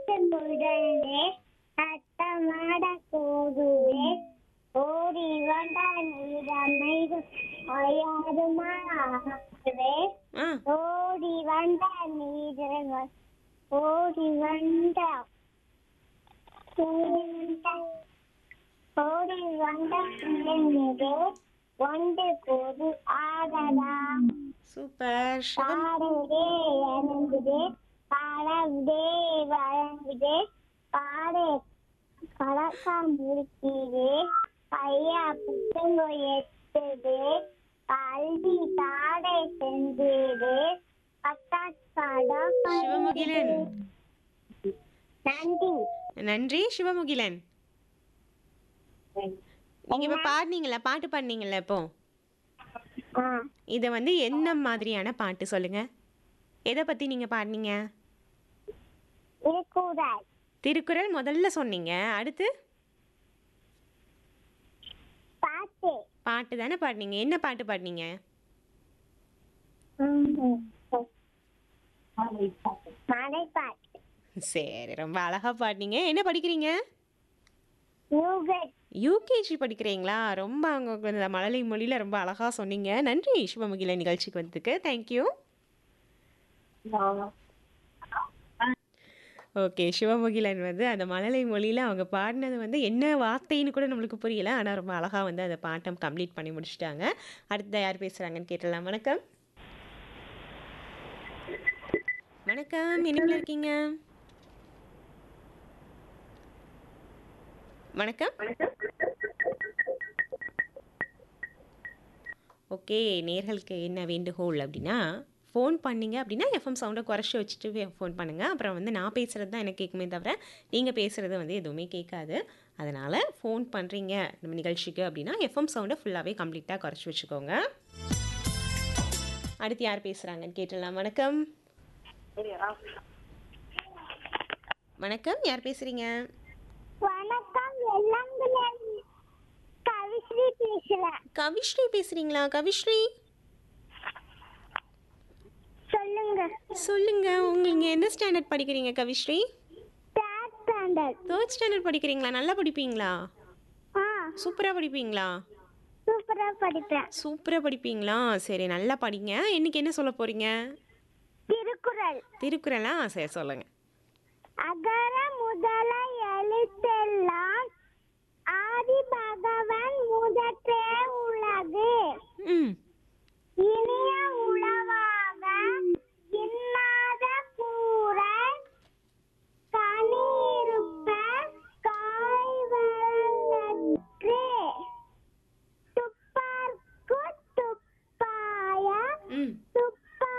ஆட்டு முழலே சத்தமாட போகுவே ஓடி வந்த நீரமைது அயாருமாவே ஆ ஓடி வந்த நீர் ஓடி வந்த ஓடி வந்த ஓடி வந்த பிள்ளைங்களே ஒன்று போது ஆடடா சூப்பர் சிவம் பாடுதே இறங்குதே பாடவுதே வழங்குதே பாடு பழக்கம் முடிக்குதே பையா புத்தங்க எத்துது கல்வி தாடை செஞ்சது பட்டாக்காடா சிவமுகிலன் நன்றி நன்றி சிவமுகிலன் நீங்க இப்ப பாடுனீங்களா பாட்டு பாடுனீங்கல்ல இப்போ ஆ இதை வந்து என்ன மாதிரியான பாட்டு சொல்லுங்க எதை பத்தி நீங்க பாடுனீங்க இருக்கக்கூடாது திருக்குறள் முதல்ல சொன்னீங்க அடுத்து பாட்டு பாட்டு தானே பாடுனீங்க என்ன பாட்டு பாடுனீங்க மலைப்பாட்டு சரி ரொம்ப அழகா பாடுனீங்க என்ன படிக்கிறீங்க யூகட் யூகேஜி படிக்கிறீங்களா ரொம்ப அவங்க இந்த மழலை மொழியில் ரொம்ப அழகா சொன்னீங்க நன்றி சிவமுகில நிகழ்ச்சிக்கு வந்ததுக்கு தேங்க்யூ ஓகே சிவமுகிலன் வந்து அந்த மழலை மொழியில் அவங்க பாடினது வந்து என்ன வார்த்தைன்னு கூட நம்மளுக்கு புரியல ஆனால் ரொம்ப அழகாக வந்து அந்த பாட்டம் கம்ப்ளீட் பண்ணி முடிச்சிட்டாங்க அடுத்த யார் பேசுகிறாங்கன்னு கேட்டலாம் வணக்கம் வணக்கம் இனிமையில் இருக்கீங்க வணக்கம் ஓகே நேர்களுக்கு என்ன வேண்டுகோள் அப்படின்னா ஃபோன் பண்ணீங்க அப்படின்னா எஃப்எம் சவுண்டை குறைச்சி வச்சுட்டு ஃபோன் பண்ணுங்கள் அப்புறம் வந்து நான் பேசுகிறது தான் எனக்கு கேட்குமே தவிர நீங்கள் பேசுகிறது வந்து எதுவுமே கேட்காது அதனால் ஃபோன் பண்ணுறீங்க நம்ம நிகழ்ச்சிக்கு அப்படின்னா எஃப்எம் சவுண்டை ஃபுல்லாகவே கம்ப்ளீட்டாக குறைச்சி வச்சுக்கோங்க அடுத்து யார் பேசுகிறாங்கன்னு கேட்டுடலாம் வணக்கம் வணக்கம் யார் பேசுகிறீங்க வணக்கம் வெள்ளாங்குளம் கவிஸ்ரீ பேசுறேன் கவிஸ்ரீ பேசுகிறீங்களா கவிஸ்ரீ சொல்லுங்க சொல்லுங்க உங்களுக்கு என்ன ஸ்டாண்டர்ட் படிக்கிறீங்க Kavishri third standard third standard படிக்கிறீங்களா நல்லா படிப்பீங்களா ஆ சூப்பராக படிப்பீங்களா சூப்பரா படிப்பேன் சூப்பராக படிப்பீங்களா சரி நல்லா படிங்க இன்னைக்கு என்ன சொல்ல போறீங்க திருக்குறள் திருக்குறளா சரி சொல்லுங்க அகர